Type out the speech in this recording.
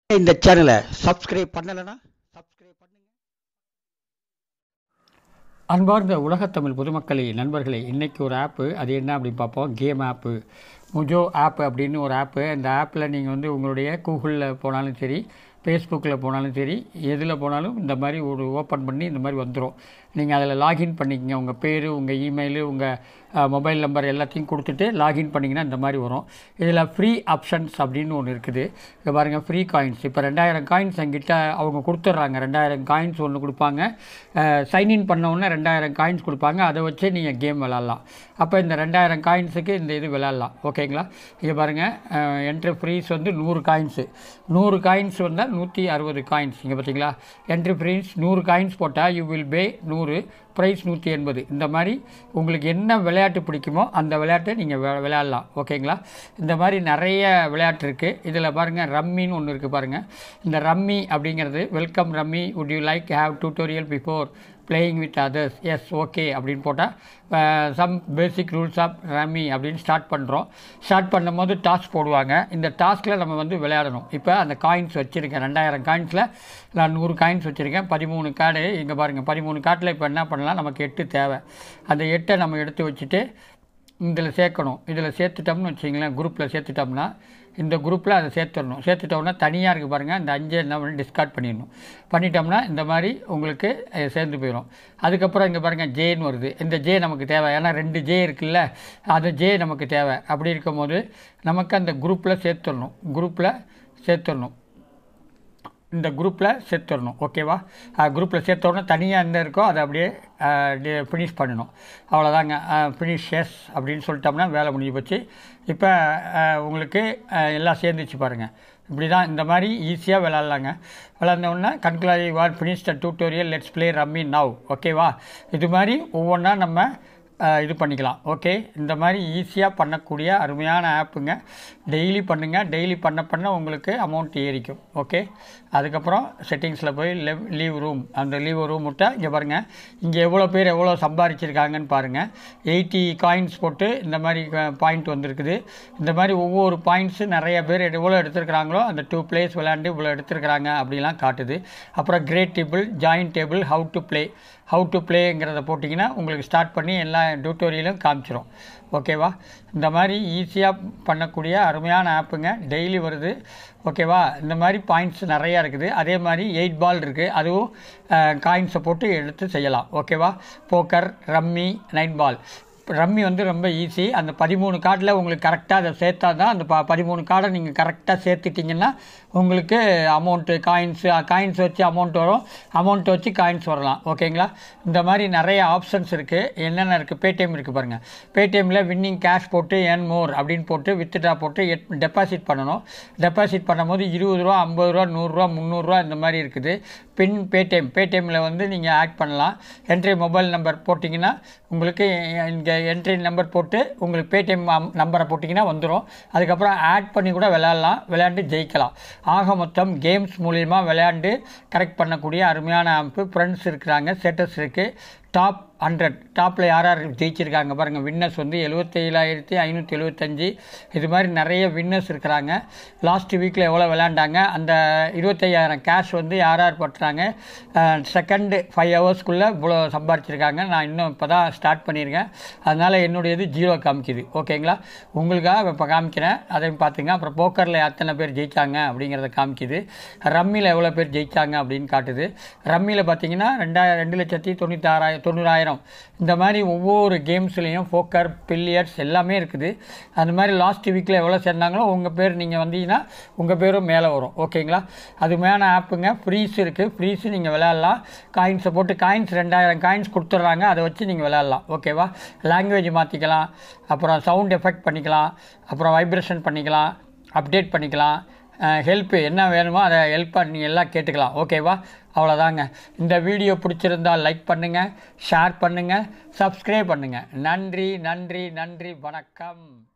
இந்த சேனலை சப்ஸ்கிரைப் பண்ணலைன்னா சப்ஸ்கிரைப் பண்ணுங்க அன்பார்ந்த உலகத்தமிழ் பொதுமக்களே நண்பர்களே இன்றைக்கி ஒரு ஆப்பு அது என்ன அப்படின்னு பார்ப்போம் கேம் ஆப்பு முஜோ ஆப் அப்படின்னு ஒரு ஆப்பு அந்த ஆப்பில் நீங்கள் வந்து உங்களுடைய கூகுளில் போனாலும் சரி ஃபேஸ்புக்கில் போனாலும் சரி எதில் போனாலும் இந்த மாதிரி ஒரு ஓப்பன் பண்ணி இந்த மாதிரி வந்துடும் நீங்கள் அதில் லாகின் பண்ணிக்கங்க உங்கள் பேர் உங்கள் இமெயிலு உங்கள் மொபைல் நம்பர் எல்லாத்தையும் கொடுத்துட்டு லாகின் பண்ணிங்கன்னா இந்த மாதிரி வரும் இதில் ஃப்ரீ ஆப்ஷன்ஸ் அப்படின்னு ஒன்று இருக்குது இங்கே பாருங்கள் ஃப்ரீ காயின்ஸ் இப்போ ரெண்டாயிரம் காயின்ஸ் எங்கிட்ட அவங்க கொடுத்துட்றாங்க ரெண்டாயிரம் காயின்ஸ் ஒன்று கொடுப்பாங்க சைன்இன் பண்ண ரெண்டாயிரம் காயின்ஸ் கொடுப்பாங்க அதை வச்சு நீங்கள் கேம் விளாட்லாம் அப்போ இந்த ரெண்டாயிரம் காயின்ஸுக்கு இந்த இது விளாட்லாம் ஓகேங்களா இங்கே பாருங்கள் என்ட்ரி ஃப்ரீஸ் வந்து நூறு காயின்ஸு நூறு காயின்ஸ் வந்தால் நூற்றி அறுபது காயின்ஸ் இங்கே பார்த்தீங்களா என்ட்ரி ஃப்ரீஸ் நூறு காயின்ஸ் போட்டால் யூ வில் பே நூறு ப்ரைஸ் நூற்றி எண்பது இந்த மாதிரி உங்களுக்கு என்ன விளையாட்டு பிடிக்குமோ அந்த விளையாட்டை நீங்கள் வெ விளையாடலாம் ஓகேங்களா இந்த மாதிரி நிறைய விளையாட்டு இருக்குது இதில் பாருங்கள் ரம்மின்னு ஒன்று இருக்குது பாருங்கள் இந்த ரம்மி அப்படிங்கிறது welcome rummy would you like have tutorial before playing with others yes okay அப்படின்னு போட்டால் some basic rules of rummy அப்படின்னு ஸ்டார்ட் பண்ணுறோம் ஸ்டார்ட் பண்ணும்போது டாஸ்க் போடுவாங்க இந்த டாஸ்கில் நம்ம வந்து விளையாடணும் இப்போ அந்த காயின்ஸ் வச்சுருக்கேன் ரெண்டாயிரம் காயின்ஸில் நான் நூறு காயின்ஸ் வச்சுருக்கேன் பதிமூணு கார்டு இங்கே பாருங்கள் பதிமூணு கார்டில் இப்போ என்ன பண்ணலாம் நமக்கு எட்டு தேவை அந்த எட்டை நம்ம எடுத்து வச்சுட்டு இதில் சேர்க்கணும் இதில் சேர்த்துட்டோம்னு வச்சிங்களேன் குரூப்பில் சேர்த்துட்டோம்னா இந்த குரூப்பில் அதை சேர்த்துடணும் சேர்த்துட்டோம்னா தனியாக இருக்குது பாருங்கள் இந்த அஞ்சு என்ன பண்ணி டிஸ்கார்ட் பண்ணிடணும் பண்ணிட்டோம்னா இந்த மாதிரி உங்களுக்கு அஹ், சேர்ந்து போயிடும் அதுக்கப்புறம் இங்கே பாருங்கள் ஜேன்னு வருது இந்த ஜே நமக்கு தேவை ஏன்னா ரெண்டு ஜே இருக்குல்ல அது ஜே நமக்கு தேவை அப்படி இருக்கும்போது நமக்கு அந்த குரூப்பில் சேர்த்துடணும் குரூப்பில் சேர்த்துடணும் இந்த குரூப்பில் சேர்த்துடணும் ஓகேவா குரூப்பில் சேர்த்தோடனே தனியாக என்ன இருக்கோ அதை அப்படியே ஃபினிஷ் பண்ணணும் அவ்வளோதாங்க ஃபினிஷ் எஸ் அப்படின்னு சொல்லிட்டோம்னா வேலை முடிஞ்சு போச்சு இப்போ அஹ், உங்களுக்கு அஹ், எல்லாம் சேர்ந்துச்சு பாருங்கள் இப்படி தான் இந்த மாதிரி ஈஸியாக விளாட்லாங்க விளாட்னோடனே கண்கலாரி வார் finish the tutorial let's play rummy now ஓகேவா இது மாதிரி ஒவ்வொன்றா நம்ம அஹ், இது பண்ணிக்கலாம் ஓகே இந்த மாதிரி ஈஸியாக பண்ணக்கூடிய அருமையான ஆப்புங்க டெய்லி பண்ணுங்கள் டெய்லி பண்ண பண்ண உங்களுக்கு அமௌண்ட் ஏறிக்கும் ஓகே அதுக்கப்புறம் செட்டிங்ஸில் போய் லெவ் லீவ் ரூம் அந்த லீவ் ரூம் விட்டால் இங்கே பாருங்கள் இங்கே எவ்வளோ பேர் எவ்வளோ சம்பாதிச்சிருக்காங்கன்னு பாருங்கள் எயிட்டி காயின்ஸ் போட்டு இந்த மாதிரி பாயிண்ட் வந்திருக்குது இந்த மாதிரி ஒவ்வொரு பாயிண்ட்ஸு நிறைய பேர் எவ்வளோ எடுத்திருக்கிறாங்களோ அந்த டூ பிளேஸ் விளையாண்டு இவ்வளோ எடுத்திருக்கிறாங்க அப்படிலாம் காட்டுது அப்புறம் great table joint table how to play how to ப்ளேங்கிறத போட்டிங்கன்னா உங்களுக்கு ஸ்டார்ட் பண்ணி எல்லா டியூட்டோரியலும் காமிச்சிரும் ஓகேவா இந்த மாதிரி ஈஸியாக பண்ணக்கூடிய அருமையான ஆப்புங்க டெய்லி வருது ஓகேவா இந்த மாதிரி பாயிண்ட்ஸ் நிறையா இருக்குது அதே மாதிரி எயிட் பால் இருக்குது அதுவும் காயின்ஸை போட்டு எடுத்து செய்யலாம் ஓகேவா போக்கர் ரம்மி நைன் பால் ரம்மி வந்து ரொம்ப ஈஸி அந்த பதிமூணு கார்டில் உங்களுக்கு கரெக்டாக அதை சேர்த்தா தான் அந்த ப பதிமூணு கார்டை நீங்கள் கரெக்டாக சேர்த்துட்டிங்கன்னா உங்களுக்கு அமௌண்ட்டு காயின்ஸு காயின்ஸ் வச்சு அமௌண்ட் வரும் அமௌண்ட் வச்சு காயின்ஸ் வரலாம் ஓகேங்களா இந்த மாதிரி நிறைய ஆப்ஷன்ஸ் இருக்குது என்னென்ன இருக்குது பேடிஎம் இருக்குது பாருங்கள் பேடிஎம்மில் வின்னிங் கேஷ் போட்டு என் மோர் அப்படின்னு போட்டு வித்ட்ரா போட்டு எட் டெபாசிட் பண்ணணும் டெபாசிட் பண்ணும்போது இருபது ரூபா ஐம்பது ரூபா நூறுரூவா முந்நூறுரூவா இந்த மாதிரி இருக்குது பின் பேடிஎம் பேடிஎம்மில் வந்து நீங்கள் ஆட் பண்ணலாம் என்ட்ரி மொபைல் நம்பர் போட்டிங்கன்னா உங்களுக்கு இங்கே என்ட்ரி நம்பர் போட்டு உங்களுக்கு பேடிஎம் நம்பரை போட்டிங்கன்னா வந்துடும் அதுக்கப்புறம் ஆட் பண்ணி கூட விளையாடலாம் விளையாண்டு ஜெயிக்கலாம் ஆக மொத்தம் கேம்ஸ் மூலிமா விளையாண்டு கரெக்ட் பண்ணக்கூடிய அருமையான ஆம்பு ஃப்ரெண்ட்ஸ் இருக்கிறாங்க ஸ்டேட்டஸ் இருக்குது டாப் ஹண்ட்ரட் டாப்பில் யார் யார் ஜெயிச்சிருக்காங்க பாருங்கள் வின்னர்ஸ் வந்து எழுபத்தேழாயிரத்தி ஐநூற்றி எழுபத்தஞ்சி இது மாதிரி நிறைய வின்னர்ஸ் இருக்கிறாங்க லாஸ்ட் வீக்கில் எவ்வளோ விளையாண்டாங்க அந்த இருபத்தையாயிரம் கேஷ் வந்து யார் யார் பட்டுறாங்க செகண்டு ஃபைவ் ஹவர்ஸ்க்குள்ளே இவ்வளோ சம்பாரிச்சிருக்காங்க நான் இன்னும் இப்போ தான் ஸ்டார்ட் பண்ணியிருக்கேன் அதனால் என்னுடையது ஜீரோ காமிக்குது ஓகேங்களா உங்களுக்காக இப்போ காமிக்கிறேன் அதையும் பார்த்துங்க அப்புறம் போக்கரில் எத்தனை பேர் ஜெயிச்சாங்க அப்படிங்கிறத காமிக்குது ரம்மியில் எவ்வளோ பேர் ஜெயிச்சாங்க அப்படின்னு காட்டுது ரம்மியில் பார்த்தீங்கன்னா ரெண்டாயிரம் ரெண்டு லட்சத்தி தொண்ணூத்தாறாயிரம் தொண்ணூறாயிரம் இந்த மாதிரி ஒவ்வொரு கேம்ஸ்லேயும் ஃபோக்கர் பில்லியர்ஸ் எல்லாமே இருக்குது அந்த மாதிரி லாஸ்ட் வீக்கில் எவ்வளோ சேர்ந்தாங்களோ உங்கள் பேர் நீங்கள் வந்தீங்கன்னா உங்கள் பேரும் மேலே வரும் ஓகேங்களா அது மேலே ஆப்புங்க ஃப்ரீஸ் இருக்குது ஃப்ரீஸு நீங்கள் விளையாடலாம் காயின்ஸை போட்டு காயின்ஸ் ரெண்டாயிரம் காயின்ஸ் கொடுத்துட்றாங்க அதை வச்சு நீங்கள் விளையாடலாம் ஓகேவா லாங்குவேஜ் மாற்றிக்கலாம் அப்புறம் சவுண்ட் எஃபெக்ட் பண்ணிக்கலாம் அப்புறம் வைப்ரேஷன் பண்ணிக்கலாம் அப்டேட் பண்ணிக்கலாம் ஹெல்ப்பு என்ன வேணுமோ அதை ஹெல்ப் பண்ணி எல்லாம் கேட்டுக்கலாம் ஓகேவா அவ்வளோதாங்க இந்த வீடியோ பிடிச்சிருந்தா லைக் பண்ணுங்கள் ஷேர் பண்ணுங்கள் சப்ஸ்கிரைப் பண்ணுங்கள் நன்றி நன்றி நன்றி வணக்கம்